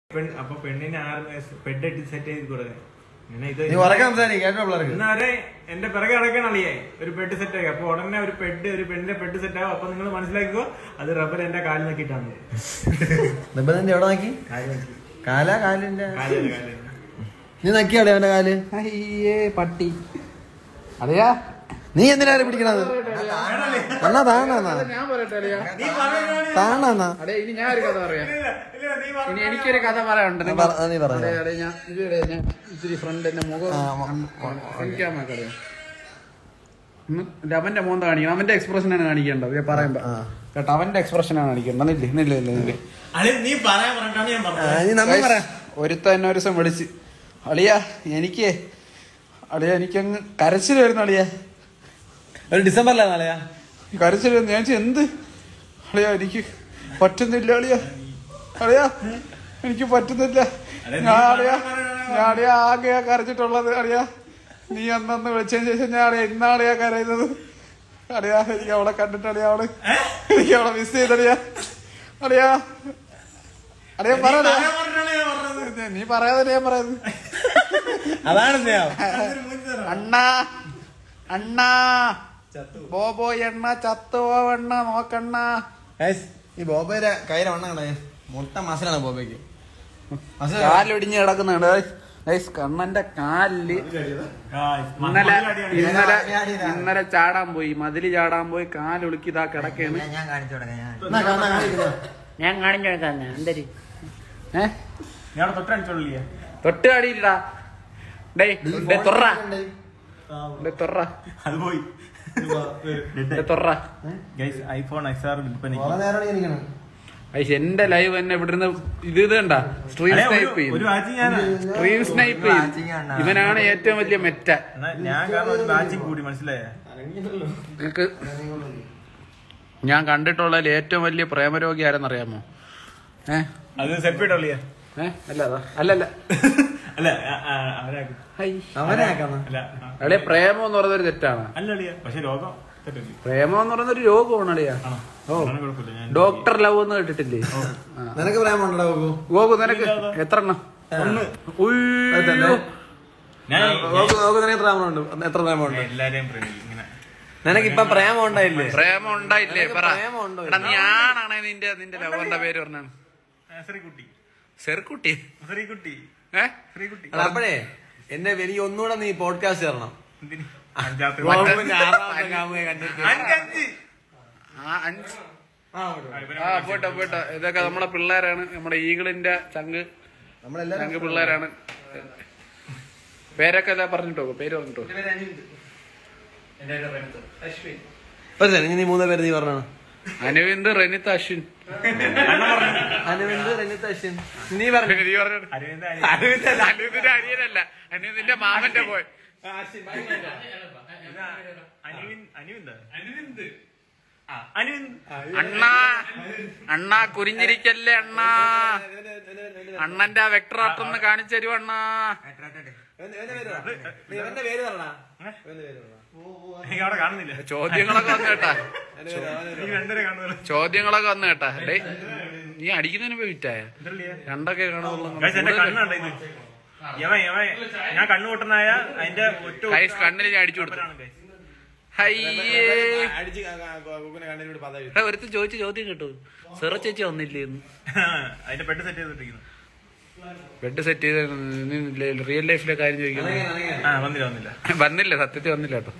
പെൺ അപ്പൊ പെണ്ണിന് ആറ് വയസ്സ് ബെഡ് ഇട്ട് സെറ്റ് ചെയ്ത് കൊടുക്കാൻ അങ്ങനെ ഇത് നീ ഉറക്കെ സംസാരിക്കും കേട്ടോ പിള്ളേർക്ക് ഇന്നവരെ എന്റെ പിറകെ അടക്കാൻ അളിയേ ഒരു ബെഡ് സെറ്റ് ആക്കി അപ്പൊ ഉടനെ ഒരു ബെഡ് ഒരു പെണ്ണിന്റെ ബെഡ് സെറ്റ് ആകും അപ്പൊ നിങ്ങൾ മനസ്സിലാക്കിക്കോ അത് റബ്ബർ എന്റെ കാലിൽ നോക്കിയിട്ടാണ് നിബന്ധന എവിടെ നോക്കി കാലാ കാലിന്റെ കാലില് കാലില് നീ നക്കിയാടെ അവന്റെ കാല് അയ്യേ പട്ടി അതെയാ നീ എന്തിനാ അവരെ പിടിക്കണത് എന്നാ താണാ ഞാൻ പറയട്ടെ അളിയാ താണാ അടേ ഇനി ഞാൻ ഒരു കഥ പറയാം ഇല്ല, ഇല്ല, നീ പറ. ഇനി എനിക്കൊരു കഥ പറയാനുണ്ട് നീ പറ- നീ പറ. അടേ, അടേ, ഞാൻ ഇതുവരെ ഞാൻ ഇച്ചിരി ഫ്രണ്ട് എന്റെ മുഖം കാണിക്കാൻ നോക്കറിയാം അവന്റെ മോന്ത കാണിക്കണം അവന്റെ എക്സ്പ്രഷൻ ആണ് കാണിക്കേണ്ടത് ഞാൻ പറയുമ്പോ ആ. കേട്ടോ അവന്റെ എക്സ്പ്രഷൻ ആണ് കാണിക്കേണ്ടത് നില്ലേ നില്ലേ നില്ലേ നില്ലേ അളി, നീ പറയാൻ പറഞ്ഞിട്ടാണ് ഞാൻ പറഞ്ഞത് നീ നമ്മ പറ ഒരുത്ത എന്നെ ഒരു ദിവസം വിളിച്ച് അളിയ എനിക്ക് അളിയ എനിക്കങ്ങ് കരച്ചിൽ വരുന്നു അളിയ ഒരു ഡിസംബറിലാണ് നാളെയാ കരച്ചിൽ വരുന്നു ഞാൻ ചോദിച്ചു, എന്ത് അളിയ എനിക്ക് പറ്റുന്നില്ല അളിയ അളിയ എനിക്ക് പറ്റുന്നില്ല ഞാൻ അളിയ ഞാൻ അളിയ ആകെ കരച്ചിട്ടുള്ളത് അളിയ നീ അന്നന്ന് വിളിച്ചതിന് ശേഷം ഞാൻ അളിയ ഇന്നാളിയാ കരയുന്നത് അളിയ എനിക്ക് അവളെ കണ്ടിട്ട് അളിയ അവള് എനിക്ക് അവളെ മിസ് ചെയ്തളിയ അളിയ അളിയ പറ അളിയാ. പറയാൻ പറഞ്ഞിട്ടാണ് ഞാൻ പറഞ്ഞത് നീ പറയാതെ ഞാൻ പറയുന്നത് അതാണ് സ്നേഹം അതൊരു മുൻതറ. അണ്ണാ അണ്ണാ ബോബോ എണ്ണ ചത്തോ എണ്ണ നോക്കണ്ണ ഗൈസ്, ഈ ബോബയുടെ കയ്യിലെ വണ്ണം കണ്ടേ മുട്ട മസിലാണ് ബോബയ്ക്ക് മസിൽ കാലൊടിഞ്ഞ് കിടക്കുന്നുണ്ട് ഗൈസ്, കണ്ണന്റെ കാലില് Guys, ഇന്നലെ മതിലടിയാണ്. ഇന്നലെ ഞാൻ ഇതാ. ഇന്നലെ ചാടാൻ പോയി മതില് ചാടാൻ പോയി കാലൊളുക്കി ഇതാ കിടക്കാണ് ഞാൻ കാണിച്ചു കൊടുക്കാം ഞാൻ എന്നാ കാണാ കാണിക്കുന്ന ഞാൻ കാണിച്ചു കൊടുക്കാം എന്തരി ഏ ഞാൻ അവിടെ തൊട്ടടിച്ചോളില്ലേ തൊട്ട് കാടിയിട്ടാ ഡേയ് ഡേ തൊറ ഡേ തൊറ അത് പോയി ഡേ തൊറ ഗൈസ് ഐഫോൺ എക്സ് ആർ വിൽപ്പനയ്ക്ക് കുറെ നേരം ഇരിക്കണം ഐസ് എന്റെ ലൈവ് തന്നെ ഇവിടുന്ന് ഇത് ഇത് കണ്ട സ്ട്രീം അല്ലേ, സ്നൈപ്പ് ഒരു- ചെയ്യും ഒരു വാച്ചിങ് ഞാൻ സ്ട്രീം സ്നൈപ്പ് ചെയ്യും ഇവനാണ് ഏറ്റവും വലിയ മെറ്റ ഞാൻ കാരണം ഒരു വാച്ചിങ് കൂടി മനസ്സിലായേ നിങ്ങക്ക് ഞാൻ കണ്ടിട്ടുള്ളതിൽ ഏറ്റവും വലിയ പ്രേമരോഗി ആരെന്നറിയാമോ ഏ അത് സെപ്പറേറ്റ് ഉള്ളിയാ ഏ അല്ല അതാ അല്ലല്ല അല്ല ആ- ആ- അവരാക്കും ഹൈ. അവനെ ആക്കാന്ന് അല്ല ആ. അളിയ പ്രേമം എന്ന് പറയുന്നൊരു തെറ്റാണ് അല്ല അളിയ പക്ഷെ രോഗം തെറ്റല്ലേ പ്രേമം എന്ന് പറയുന്നൊരു രോഗമാണ് അളിയ ആണോ ഓ അങ്ങനെ കുഴപ്പമില്ല ഞാൻ ഡോക്ടർ ലവ് എന്ന് കേട്ടിട്ടില്ലേ ആ. നിനക്ക് പറയാൻ പോണ്ടോ ഗോകു ഗോകു നിനക്ക് എത്ര എണ്ണം ഒന്ന് ഉയ്യോ. ഞാൻ ഗോകു ഗോകു നിനക്ക് എത്ര പ്രേമുണ്ട് എത്ര പ്രേമുണ്ട് എല്ലാരെയും പ്രേമിക്കും ഇങ്ങനെ നിനക്ക് ഇപ്പൊ പ്രേമം ഉണ്ടായില്ലേ പ്രേമം ഉണ്ടായില്ലേ പറ പ്രേമമുണ്ടോ? എടാ നീ ആണാണേ നിന്റെ നിന്റെ ലവറിന്റെ പേര് പറഞ്ഞാണ് ആ, ശ്രീകുട്ടി ചെറുക്കുട്ടി ശ്രീകുട്ടി ഏ ശ്രീകുട്ടി എടാ, അപ്പഴേ എന്നെ എനിക്ക് ഒന്നുകൂടെ നീ പോഡ്കാസ്റ്റ് തരണം എന്തിന് അഞ്ചാമത്തെ ഗോകുവിന്റെ ആറാമത്തെ കാമുകയെ കണ്ടിട്ട് അഞ്ച് അഞ്ച് ആ അഞ്ച് ആ പോട്ടെ പോട്ടെ ഇതൊക്കെ നമ്മളെ പിള്ളേരാണ് നമ്മുടെ ഈഗിളിന്റെ ചങ്ക് നമ്മളെല്ലാരും ചങ്ക് പിള്ളേരാണ് പേരൊക്കെ ഇതാ പറഞ്ഞിട്ടോ പേര് പറഞ്ഞിട്ടോ ഒരു second, നീ മൂന്ന് പേര് നീ പറഞ്ഞോ അനുവിന്ദ് റനിത് അശ്വിൻ അനുവിന്ദ് രഞ്ജിത്ത് അശ്വിൻ നീ പറഞ്ഞു നീ പറഞ്ഞോ. അരവിന്ദ് അനുവിന്റെ അനിയനല്ല അനുവിന്റെ മാമന്റെ പോയി അനുവിൻ അനുവിന്ദ അനുവിന്ദ് ആ അനുവിന്ദ് അണ്ണാ അണ്ണാ കുരിഞ്ഞിരിക്കല്ലേ അണ്ണാ അണ്ണന്റെ ആ വെക്ടർ ആർട്ടൊന്ന് കാണിച്ചു തരൂ അണ്ണാ ഇവന്റെ പേര് പറഞ്ഞാ എനിക്ക് അവിടെ കാണുന്നില്ല ചോദ്യങ്ങളൊക്കെ വന്നു കേട്ടാ എനിക്ക് രണ്ടര കാണുന്നില്ല ചോദ്യങ്ങളൊക്കെ വന്നു കേട്ടാ ഡേ നീ അടിക്കുന്നതിന് പോയി വിറ്റായ എന്തരളിയാ രണ്ടൊക്കെ കാണുള്ളൂ ഗൈസ് എന്റെ കണ്ണുണ്ട് ഇത് യവൻ യവൻ ഞാൻ കണ്ണു പൊട്ടനായ അതിന്റെ ഒറ്റ ഗൈസ് കണ്ണിൽ ഞാൻ അടിച്ചു കൊടുത്തു ഒറ്റ ഗൈസ് ഹയ്യേ അടിച്ച് കുക്കുനെ കണ്ണിലൂടെ പത എടാ, ഒരുത്തൻ ചോദിച്ച ചോദ്യം കേട്ടു സെറ ചേച്ചി വന്നില്ലേ എന്ന് അതിന്റെ പെട്ട് സെറ്റ് ചെയ്തിട്ടിരിക്കുന്നു ബെഡ് സെറ്റ് ചെയ്ത് റിയൽ ലൈഫിലെ കാര്യം ചോദിക്കുന്നു ആ വന്നില്ല വന്നില്ല വന്നില്ല സത്യത്തിൽ വന്നില്ല കേട്ടോ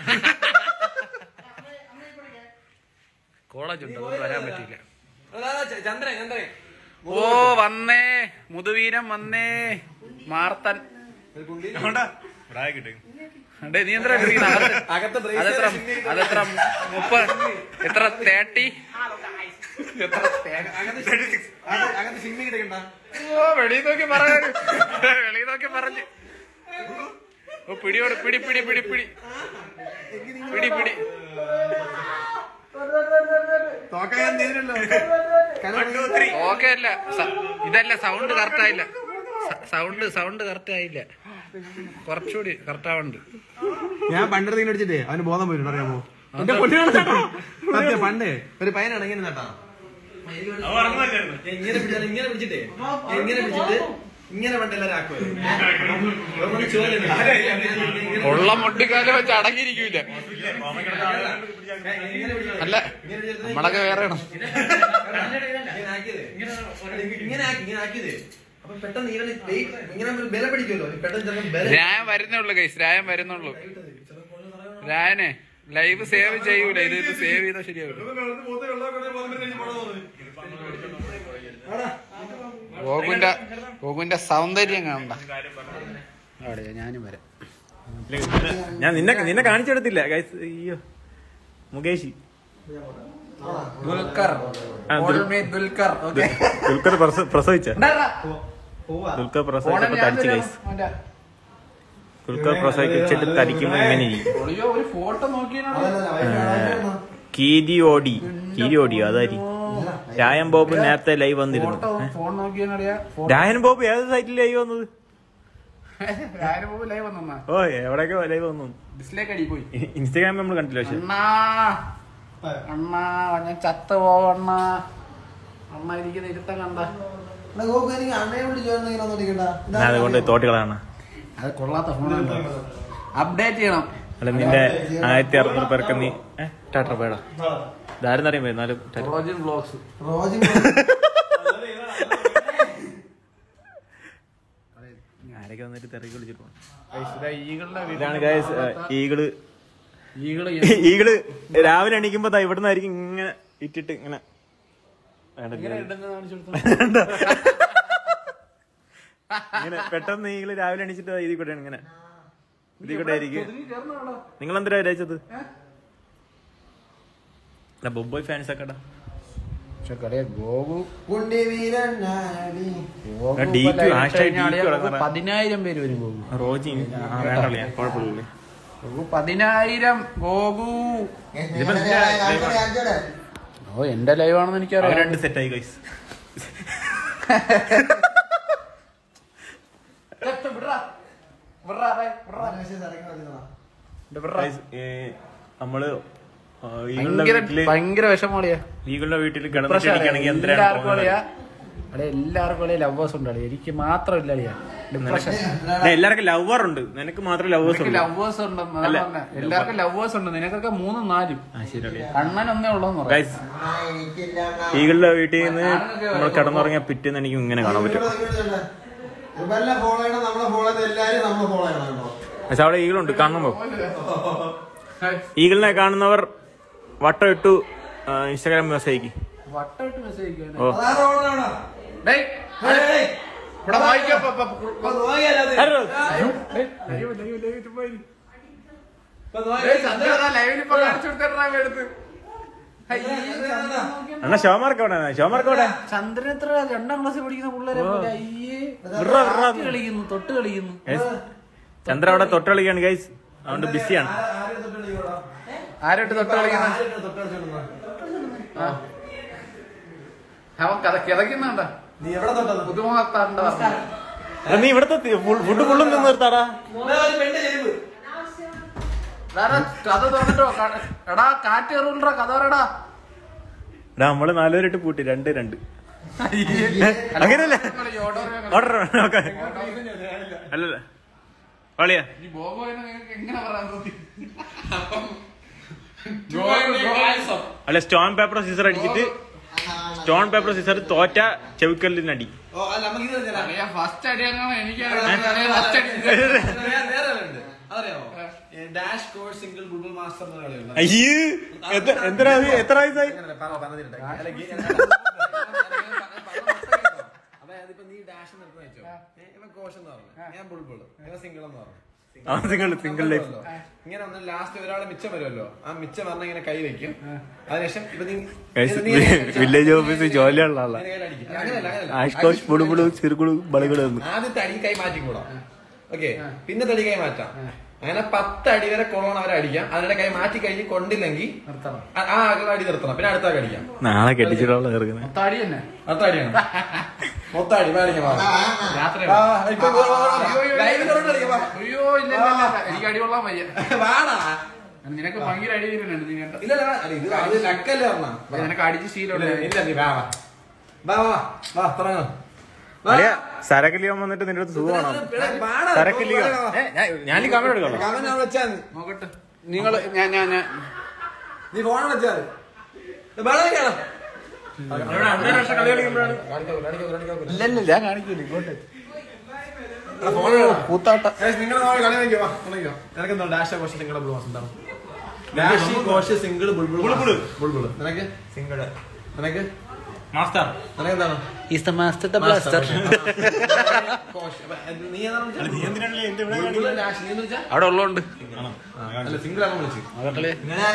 കോളേജ് ഉണ്ട് അതുകൊണ്ട് വരാൻ പറ്റിയില്ല ചന്ദ്രൻ ചന്ദ്രൻ ഓ വന്നേ മുതുവീരം വന്നേ മാർത്തൻ അതുകൊണ്ടാ ഇവിടെ കിട്ടും ഡേ നീ എന്താ ഇട്ടിരിക്കുന്നെ? അകത്ത് അകത്ത് bracelet അതെത്ര ഇട്ടിരിക്കുന്നു. അതെത്ര മുപ്പത് എത്ര തേർട്ടി എത്ര അങ്ങനത്തെ സിനിമ കിട്ടണ്ട ഓ വെളിയിൽ നോക്കി പറഞ്ഞു വെളിയിൽ നോക്കി പറഞ്ഞു ഓ പിടിയോട് പിടി പിടി പിടി പിടി പിടി പിടി തോക്കാൻ തീരല്ലോ ഓക്കെ അല്ല സ- ഇതല്ല സൗണ്ട് കറക്റ്റ് ആയില്ല സൗണ്ട് സൗണ്ട് കറക്റ്റ് ആയില്ല കുറച്ചുകൂടി കറക്റ്റ് ആവുന്നുണ്ട് ഞാൻ പണ്ടത്തെ അടിച്ചിട്ടേ അവന് ബോധം പോയിട്ടുണ്ട് അറിയാമോ എന്റെ പൊട്ടിയാണ് സത്യം പണ്ട് ഒരു പയ്യനാണ് ഇങ്ങനെ നട്ടാ അവൻ ഉറങ്ങുമല്ലായിരുന്നു. ഇങ്ങനെ പിടിച്ചാൽ ഇങ്ങനെ പിടിച്ചിട്ടേ ഇങ്ങനെ പിടിച്ചിട്ട് ഇങ്ങനെ പണ്ട് എല്ലാവരും ആക്കുമായിരുന്നു ചോദ്യം ഉള്ള മുട്ടിക്കാലം വെച്ച് അടങ്ങിയിരിക്കൂല അല്ല നമ്മളൊക്കെ വേറെയാണ് ഇങ്ങനെ ആക്കിയത് ഇങ്ങനെ ആക്കി ഇങ്ങനെ ആക്കിയത് അപ്പൊ പെട്ടെന്ന് ഇവന് weight ഇങ്ങനെ ഒരു ബല പിടിക്കുമല്ലോ പെട്ടെന്ന് ചിലപ്പോൾ ബല രായം വരുന്നുള്ളൂ കൈസ് രായം വരുന്നുള്ളൂ രായനെ ലൈവ് സേവ് ചെയ്യൂല ഇത് ഇത് സേവ് ചെയ്താൽ ശരിയാവില്ല ഗോകുന്റെ ഗോകുന്റെ സൗന്ദര്യം കാണണ്ട അവിടെ ഞാനും വരാം ഞാൻ നിന്നെ നിന്നെ കാണിച്ചെടുത്തില്ല ഗൈസ് അയ്യോ മുകേഷ് ദുൽഖർ ആ, ദുൽ- ദുൽഖർ ദുൽഖർ പ്രസ- പ്രസവിച്ച ദുൽഖർ പ്രസവിച്ചപ്പോ തടിച്ച് ഗൈസ് ദുൽഖർ പ്രസവിച്ചിട്ട് തടിക്കുമ്പോ ഇങ്ങനെ ഇരിക്കും ഒരു ഫോട്ടോ നോക്കിയാണ് കീരി ഓടി കീരി ഓടിയോ അതായിരിക്കും രായൻ ബോബ് നേരത്തെ ലൈവ് വന്നിരുന്നു ഫോട്ടോ ഫോൺ നോക്കിയാണറിയാ രായൻ ബോബ് ഏത് സൈറ്റിൽ ലൈവ് വന്നത് രാവിലെ ലൈവ് വന്നാ ഓ എവിടെയൊക്കെ ലൈവ് വന്നു ഡിസ്ലേക്ക് അടി പോയി ഇൻസ്റ്റാഗ്രാമിൽ നമ്മൾ കണ്ടില്ല പക്ഷെ അണ്ണാ അണ്ണാ ഞാൻ ചത്ത് പോവണ്ണ അണ്ണ ഇരിക്കുന്ന ഇരുത്തം കണ്ട എനിക്ക് അണ്ണയെ വിളിച്ചു ഇങ്ങനെ ഒന്നും ഞാൻ അതുകൊണ്ട് തോട്ടുകളാണ് അത് കൊള്ളാത്ത ഫോണുണ്ട് അപ്ഡേറ്റ് ചെയ്യണം അല്ല നിന്റെ ആയിരത്തി അറുന്നൂറ് പേർക്ക് നീ ഏഹ് ടാറ്റ പേടാ ഇതാരെന്ന് അറിയുമ്പോ എന്നാലും ടാറ്റ. റോജിൻ ബ്ലോഗ്സ് റോജി ആരൊക്കെ വന്നിട്ട് തിരക്കി വിളിച്ചിട്ട് പോണം. ഈകളുടെ ഇതാണ് ഗൈസ് ഈകള് ഈകള് ഈകള് രാവിലെ എണീക്കുമ്പോ ദാ ഇവിടുന്ന് ആയിരിക്കും ഇങ്ങനെ ഇട്ടിട്ട് ഇങ്ങനെ ഇങ്ങനെ വേണ്ട, ഇടുന്നത് കാണിച്ചു കൊടുത്തു ഇങ്ങനെ പെട്ടെന്ന് ഈകള് രാവിലെ എണീച്ചിട്ട് ദാ ഇതിൽ കൂടെ ഇങ്ങനെ ഇതിൽ കൂടെ ആയിരിക്കും നിങ്ങൾ എന്തിനാ വിചാരിച്ചത് ബൊബോയ് ഫാൻസ് ഒക്കെ ഇടാം. ഗോകു കുണ്ടി വീരനാടി ഗോകു ഡി ഇപ്പൊ ക്യു, live hashtag കഴിഞ്ഞ ആളെയാ ഡി ക്യു ഗോകു കിടന്നതാ. പതിനായിരം പേര് വരും ഗോകു റോജി ആ വേണ്ടല്ലേ കുഴപ്പമില്ലേ ഗോകു പതിനായിരം ഗോകു ഇതിപ്പോ നിന്റെ ഓ എന്റെ ലൈവ് ആണെന്ന് അവർ എനിക്കറിയാം രണ്ട് സെറ്റായി ഗൈസ് ഗൈസ് നമ്മള് ആ, ഈകളുടെ ഭയങ്കര വീട്ടില് ഭയങ്കര വിഷമോളിയാ ഈകളുടെ വീട്ടിൽ കിടന്നിട്ടിരിക്കുകയാണെങ്കിൽ എന്തിനാണ് എല്ലാവർക്കും പോകുന്നത്? അളിയാ അവിടെ എല്ലാവർക്കും അളിയാ ലവേഴ്സ് ഉണ്ട് അളിയാ എനിക്ക് മാത്രമില്ല അളിയാ ഡിപ്രഷൻ ദേ, എല്ലാവർക്കും ലവർ ഉണ്ട് നിനക്ക് മാത്രം ലവേഴ്സ് ഉണ്ട് ലവേഴ്സ് ഉണ്ടെന്ന് അതാ അല്ല. പറഞ്ഞെ. എല്ലാവർക്കും ലവേഴ്സ് ഉണ്ട് നിനക്കൊക്കെ മൂന്നും നാലും ആ ശരി കണ്ണൻ ഒന്നേ ഉള്ളൂന്ന് പറയാം ഗൈസ് ഈകളുടെ വീട്ടിൽ നിന്ന് നമ്മൾ കിടന്നുറങ്ങിയ പിറ്റേന്ന് എനിക്ക് ഇങ്ങനെ കാണാൻ പറ്റും ഇവരെല്ലാം ഫോളോ ചെയ്യണം നമ്മളെ ഫോളോ ചെയ്ത് എല്ലാരും നമ്മളെ ഫോളോ ചെയ്യണം കേട്ടോ പക്ഷെ അവിടെ ഈകളുണ്ട് കാണുമ്പോ ഈഗിളിനെ കാണുന്നവർ വട്ടം ഇട്ടു ആ, ഇൻസ്റ്റാഗ്രാം മെസ്സേജ് വട്ടമിട്ട് മെസ്സേജ് ഓ അതാ റോഡാണ് ഡേയ് ഇവിടെ വായിക്കാം പ- പ- പ- ലൈവ്, ലൈവ്, ലൈവ് ഇട്ട് പോയി. ഡേയ്, ചന്ദ്രൻ അതാ ലൈവിൽ ഇപ്പൊ കാണിച്ചു കൊടുത്തിട്ടാ എടുത്ത് അയ്യേ, ചന്ദ്രൻ നോക്കിയാ- അണ്ണാ ഷോമാർക്ക് എവിടെ ഷോമാർക്ക് എവിടെ ചന്ദ്രൻ എത്ര രണ്ടാം ക്ലാസ്സിൽ പഠിക്കുന്ന പിള്ളേരെ പോലെ അയ്യേ വിട്രാ, വിട്രാ. തൊട്ട് കളിക്കുന്നു തൊട്ട് കളിക്കുന്നു ഗൈസ്, ചന്ദ്ര അവിടെ തൊട്ട് കളിക്കാണ് ഗൈസ് അതുകൊണ്ട് ബിസിയാണ് ആരോട്ട് തൊട്ട് കളിക്കുന്ന അവൻ കഥ കിതക്കുന്നുണ്ട നീ എവിടെ തൊട്ടത് പുതുമുഖത്താണ്ട എടാ, നീ ഇവിടുത്തെ ഫുഡ് ഫുള്ളും നിന്ന് നിർത്താടാ പെണ്ണ് ചെരുവ് കഥ തുറന്നിട്ടോ ക- എടാ കാറ്റ് കയറൂലടാ കഥ പറയടാ എടാ നമ്മള് നാലുപേരിട്ട് പൂട്ടി രണ്ട് രണ്ട് അങ്ങനെയല്ല ഓർഡർ ഓക്കെ അല്ലല്ല വാളിയാ ഈ ബോബോയിനെ നിങ്ങൾക്ക് എങ്ങനെ പറയാൻ തോന്നി അല്ല സ്റ്റോൺ പേപ്പർ സിസർ അടിച്ചിട്ട് സ്റ്റോൺ പേപ്പർ സിസർ തോറ്റ ചെവിക്കല്ലിനടി ഓ അല്ല നമുക്ക് ഇത് തരാം ഫസ്റ്റ് അടി അങ്ങനെ എനിക്കറിയാം ഫസ്റ്റ് അടി വേറെ ഉണ്ട് അതറിയാമോ dash course single Google master എന്ന കളിയുണ്ട് അയ്യേ എത്ര- എത്ര എത്ര വയസ്സായി അതായത് ഇപ്പൊ നീ ഡാഷ് നിർത്തുന്ന വെച്ചോ ഇവൻ കോഷൻ എന്ന് പറഞ്ഞു ഞാൻ ബുൾബുൾ ഇവൻ സിംഗിൾ എന്ന് പറഞ്ഞു ആ സിംഗിൾ സിംഗിൾ ലൈഫ് ഇങ്ങനെ ഒന്ന് ലാസ്റ്റ് ഒരാളെ മിച്ചം വരുമല്ലോ ആ മിച്ചം പറഞ്ഞ ഇങ്ങനെ കൈ വെക്കും അതിനുശേഷം ഇപ്പൊ നീ ഗൈസ് നീ- നീ- വില്ലേജ് ഓഫീസിൽ ജോലിയുള്ള ആളാ നീ കയ്യിലടിക്കും. അങ്ങനെയല്ല അങ്ങനെയല്ല ആഷ്കോഷ് പുടുപുടു ചെറുകുളു ബളുകള് തന്നു ആദ്യത്തെ അടി കൈ മാറ്റിക്കൂടാ ഓക്കെ പിന്നെ തടി കൈ മാറ്റാം അങ്ങനെ പത്ത് അടി വരെ കൊള്ളണം അവരെ അടിക്കാം അതിന്റെ കൈ മാറ്റി കഴിഞ്ഞ് കൊണ്ടില്ലെങ്കിൽ നിർത്തണം ആ- ആ അടി നിർത്തണം പിന്നെ അടുത്ത ആൾക്ക് അടിക്കാം നാളെ കെട്ടിച്ചിട്ടുള്ള ചെറുക്കുന്നത് മൊത്തം അടി തന്നെ അടുത്ത അടിയാണ് മൊത്തം അടി മേടിക്കാം വാ. രാത്രി ആ, ഇപ്പൊ പോ, പോ, പോ, പോ. ലൈവിലോട്ട് കളിക്കാം, വാ. അയ്യോ ഇല്ല ഇല്ല, ഇല്ല എനിക്ക് അടി കൊള്ളാൻ വയ്യ വാടാ നിനക്ക് ഭയങ്കര അടി തന്നെയാണ് നീ കേട്ടോ ഇല്ല ഇല്ല, അല്ല, ഇത് അത് ലക്കല്ലേ പറഞ്ഞ അപ്പൊ നിനക്ക് അടിച്ച് ശീലമുള്ള ഇല്ല നീ വാ വാ വാ വാ വാ തുടങ്ങാം വാ. അളിയ സരക്കലിയോൻ വന്നിട്ട് നിന്റെ അടുത്ത് സുഖമാണോ എടാ, വാടാ. സരക്കലിയോ വാ. ഞാൻ ഈ കമന്റ് എടുക്കാം കമന്റ് അവിടെ വെച്ചാ മതി. നോക്കട്ടെ നിങ്ങൾ ഞാൻ ഞാൻ ഞാൻ നീ ഫോൺ വെച്ചാ മതി. ഇത് വെള്ളം വെക്കണം. അഞ്ചര വർഷം കളി കളിക്കുമ്പോഴാണ് കാണിക്കോ, കാണിക്കോ, കാണിക്കോ. ഇല്ലല്ല ഞാൻ കാണിക്കൂല ഇങ്ങോട്ട് എടാ, ഫോൺ വേണം. കൂത്താട്ട ഗയ്സ്, നിങ്ങള് നാളെ കളി കളിക്കോ, വാ, കളിക്കോ. നിനക്കെന്താ ഡാഷ് കോശ് സിംഗിൾ ബ്ലൂ എന്താണ് ഡാഷ് കോശ് സിംഗിൾ ബുൾബുൾ ബുൾബുൾ. ബുൾബുൾ നിനക്ക് സിംഗിൾ നിനക്ക് മാസ്റ്റർ നിനക്കെന്താണ് is the master the blaster കോശ് അപ്പൊ, ഇത് നീ ഏതാണ് വിളിച്ചത്? നീ എന്തിനാണല്ലേ എന്റെ ഇവിടെ ബുൾബുൾ, ഡാഷ് നീ എന്ന് വിളിച്ചാ? അവിടെ ഉള്ളതുകൊണ്ട് ആ, അല്ല സിംഗിൾ ആണ് വിളിച്ചത് അതല്ലേ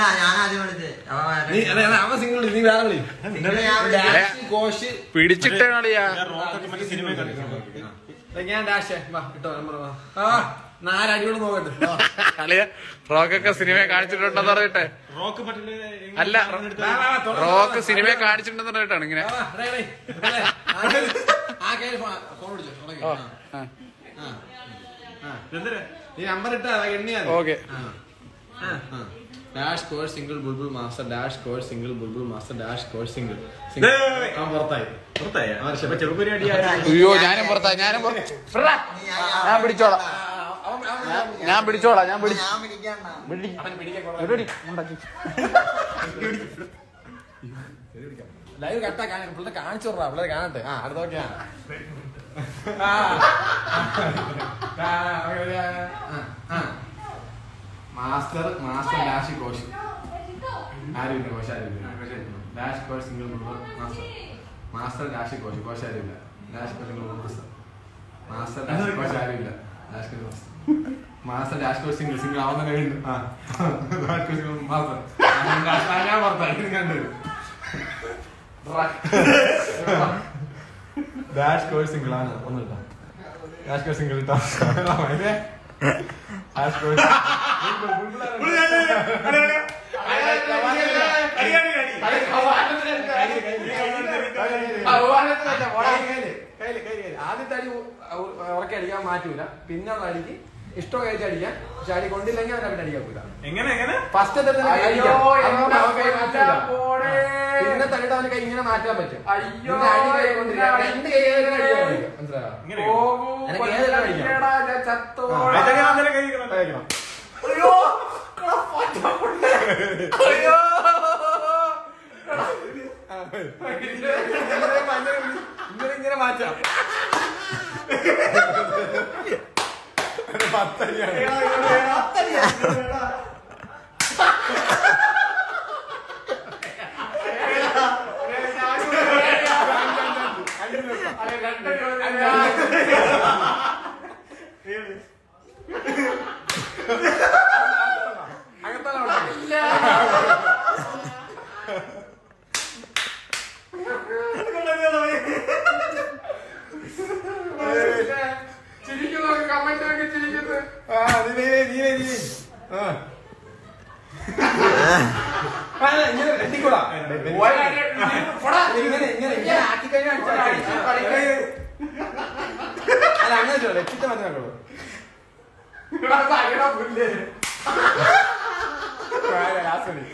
നീ അല്ല, അല്ല, അവൻ സിംഗിൾ വിളി, നീ വേറെ വിളി ഡാഷ് കോശ് പിടിച്ചിട്ടേ കളിയാ റോക്കൊക്കെ മറ്റേ സിനിമ കളിക്കണം ദേ, ഞാൻ ഡാഷ് വാ ഇട്ടോ നമ്പർ വാ ആ നാലടിയോട് നോക്കട്ടെ വാ. കളിയാ റോക്കൊക്കെ സിനിമ കാണിച്ചിട്ടുണ്ടെന്ന് പറഞ്ഞിട്ടെ റോക്ക് മറ്റേ അല്ല വാ, വാ, വാ, തുറന്ന് റോക്ക് സിനിമ കാണിച്ചിട്ടുണ്ടെന്ന് പറഞ്ഞിട്ടാണ് ഇങ്ങനെ വാ, വാ, ഡേ, ഡേ, ഡേ. ആ കയ്യില് ആ കയ്യില് ഫോൺ ഫോൺ വിളിച്ചോ തുടങ്ങി. ഓ ആ, ആ, ആ, ആ. എന്തിനാ നീ നമ്പർ ഇട്ടാ എണ്ണിയാ ഓക്കെ ഡാഷ് കോഡ് സിംഗിൾ ബുൾബുൾ മാസ്റ്റർ ഡാഷ് കോഡ് സിംഗിൾ ബുൾബുൾ മാസ്റ്റർ ഡാഷ് കോഡ് സിംഗിൾ ദേ, ദേ, ദേ. അവൻ പുറത്തായി പുറത്തായ അപ്പൊ ചെറുപ്പരി അടിയായ അയ്യോ ഞാനും പുറത്താ ഞാനും പുറത്ത് ഫ്രാ. ഞാൻ പിടിച്ചോളാം ഞാൻ പിടിച്ചോളാം ഞാൻ പിടിച്ചു ലൈവ് കട്ടാ പിള്ളേരെ കാണിച്ചു വിടാ പിള്ളേരെ കാണട്ടെ ആ അടുത്ത നോക്കിയാ മാസ്റ്റർ മാസ്റ്റർ ഡാഷ് കോശ് ആരുമില്ല കോശ് ആരുമില്ല ഡാഷ് കോശ് സിംഗിൾ മാസ്റ്റർ മാസ്റ്റർ ഡാഷ് കോശ് കോശ് ആരുമില്ല ഡാഷ് കോശ് സിംഗിൾ മാസ്റ്റർ മാസ്റ്റർ ഡാഷ് കോശ് ആരുമില്ല ഡാഷ് കോശ് മാസ്റ്റർ മാസ്റ്റർ ഡാഷ് കോശ് സിംഗിൾ സിംഗിൾ ആവുന്ന കഴിഞ്ഞു ആ ഡാഷ് കോശ് സിംഗിൾ മാസ്റ്റർ ഞാൻ പുറത്തായി കണ്ടു ഡാഷ് കോഴ്സ് സിംഗിൾ ആണ് ഒന്ന് കിട്ടാം ഡാഷ് കോഴ്സ് സിംഗിൾ കിട്ടാം ഡാഷ് കോഴ്സ് ആദ്യത്തെ അടി ഉറക്കെ അടിക്കാൻ മാറ്റൂല പിന്നുള്ള അടിക്ക് ഇഷ്ടം കഴിച്ച് അടിക്കാൻ പക്ഷെ അടി കൊണ്ടില്ലെങ്കിൽ അവൻ അവിടെ അടിക്കാൻ പോയില്ല എങ്ങനെ എങ്ങനെ ഫസ്റ്റ് അടിക്കാൻ അയ്യോ, അതൊന്നും അവൻ കൈ എന്റെ മാറ്റൂല. പോണേ. പിന്നെ തള്ളിട്ട് അവന് കൈ ഇങ്ങനെ മാറ്റാൻ പറ്റും അയ്യോ, പിന്നെ അടി കൈ കൊണ്ടില്ല. എന്റെ രണ്ട് കൈ ആയാലും അടിക്കാൻ പറ്റും. മനസ്സിലായോ? ഇങ്ങനെ പോകൂ, നിനക്ക് ഏതിലാ കളിക്കാം? കൊല്ലടാ, ഞാൻ ചത്തോളാം. ആ. അതൊക്കെ ഞാൻ തന്നെ കൈ വെക്കണം. കഴിക്കണം. അയ്യോ, അയ്യോ. ഇങ്ങനെ ഇങ്ങനെ മാറ്റാം പത്തടിയാണ് ചിരിക്കുന്നു, comment ഒക്കെ ചിരിക്കുന്നു. ആ, നീ വേ, നീ വേ, നീ വേ. ആ. ആ, ഇങ്ങനെ എത്തിക്കൂടാ. ഒരടി, പോടാ. ഇങ്ങനെ, ഇങ്ങനെ, ഇങ്ങനെ ആക്കിക്കഴിഞ്ഞാൽ അടിച്ചാ അടിച്ച് കളി. കളിക്ക്. അല്ല, അങ്ങനെ ചെയ്യണ്ട. എത്തിച്ചാ മതി നോക്കുള്ളൂ. ഇവിടെ തകടാ പുല്ല്. ആ, last അടി.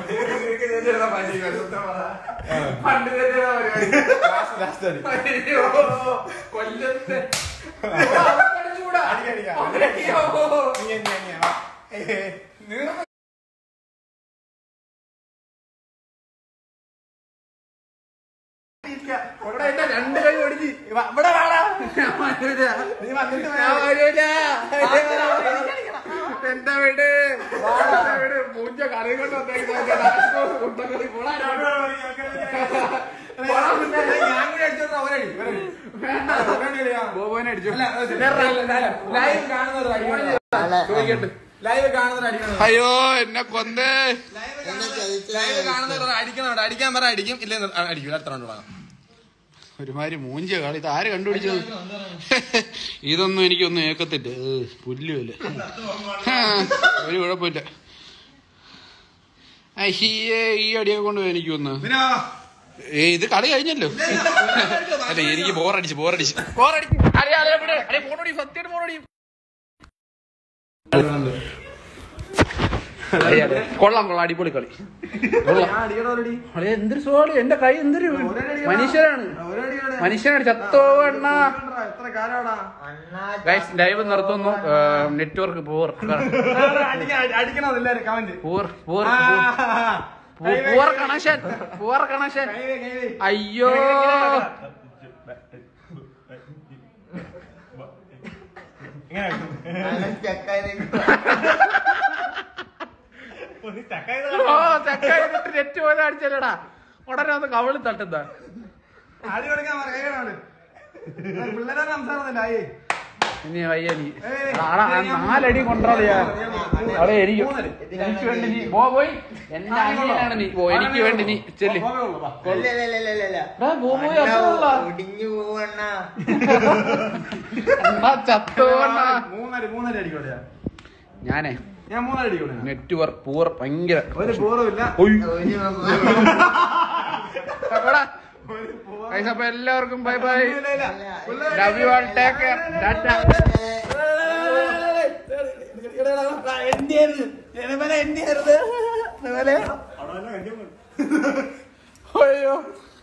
പണ്ട് തന്നെയാ പരിപാടി. Last, last അടി. അയ്യോ, കൊല്ലത്ത്. അവർക്ക് അടിച്ചുകൂടാ. അടിക്കാം, അടിക്കാം. അയ്യോ. നീ എന്നെ, എന്നെ, വാ. നീ ഇവിടെ എന്റെ രണ്ട് കൈ ഒടിഞ്ഞ്. വാ, ഇവിടെ വാടാ. നീ വന്നിട്ട് ഞാൻ വരാം. വരൂല. എന്താ വീട് എന്താ വീട് മൂഞ്ച കറി കൊണ്ട് വന്നേക്കുന്ന കുട്ടക്കറി പോടാ പോടാ, പിന്നെ ഞാൻ കൂടി അടിച്ചോട്ടെ, അവരടി, ഇവരടി. വേണ്ട, അവരടി കളിയാ. ബോബോനെ അടിച്ചു അല്ല, ലൈവ് കാണുന്നവർ അടിക്കണം. ചോദിക്കട്ടെ ലൈവ് കാണുന്നവർ അടിക്കണം അയ്യോ എന്നെ കൊന്നേ ലൈവ് കാണുന്നവർ അടിക്കണം അടിക്കാൻ പറ അടിക്കും ഇല്ല അടിക്കും അടുത്ത റൗണ്ട് തുടങ്ങാം ഒരുമാതിരി മൂഞ്ചിയ കളി ഇത് ആര് കണ്ടുപിടിച്ചത് ഇതൊന്നും എനിക്കൊന്നും ഏക്കത്തില്ല ഏ, പുല്ലുമല്ല ആ, ഒരു കുഴപ്പമില്ല അയ്യേ ഈ അടിയൊക്കെ കൊണ്ട് എനിക്ക് വന്ന് ഏ ഇത് കളി കഴിഞ്ഞല്ലോ അല്ല എനിക്ക് ബോറടിച്ച് ബോറടിച്ച് ബോറടിച്ച് അടി, അടി, അടി, അടി, ഫോണോടി സത്യമായിട്ട് ഫോണോടി കൊള്ളാം കൊള്ളാം അടിപൊളി കളി കൊള്ളാം അളിയ എന്തൊരു സോളി എന്റെ കൈ എന്തൊരു മനുഷ്യരാണ് മനുഷ്യനാണ് ചത്തോവണ്ണ ഗൈസ് ലൈവ് നിർത്തുന്നു നെറ്റ്വർക്ക് പൂർ അടിക്കണം എല്ലാരും comment poor poor poor connection poor connection അയ്യോ ഓ ചക്കായിട്ട് നെറ്റ് പോലെ അടിച്ചല്ലടാ ഉടനെ ഒന്ന് കവിളി തട്ടുന്ന ആദ്യം കൊടുക്കാൻ പറ കൈ പിള്ളേരെ സംസാരമൊന്നുമില്ല ആയി ഇനി വയ്യ നീ ആടാ ആ നാലടി കൊണ്ടാളിയാ അവിടെ എനിക്ക് എനിക്ക് വേണ്ടി നീ പോ പോയി എന്റെ അനിയനാണ് നീ പോ എനിക്ക് വേണ്ടി നീ ചെല്ലി എടാ, പോ പോയി അത്രയുള്ള ഒടിഞ്ഞു പോവണ്ണ എന്നാ ചത്തോണ്ണ മൂന്നര മൂന്നര അടിക്കോട്ടെ ഞാനേ ഞാൻ മൂന്നര അടിക്കോട്ടെ നെറ്റ്വർക്ക് പൂർ ഭയങ്കര ഒരു പൂർവ്വമില്ല എടാ, guys, അപ്പൊ എല്ലാവർക്കും bye bye love you all take care ടാറ്റ അയ്യോ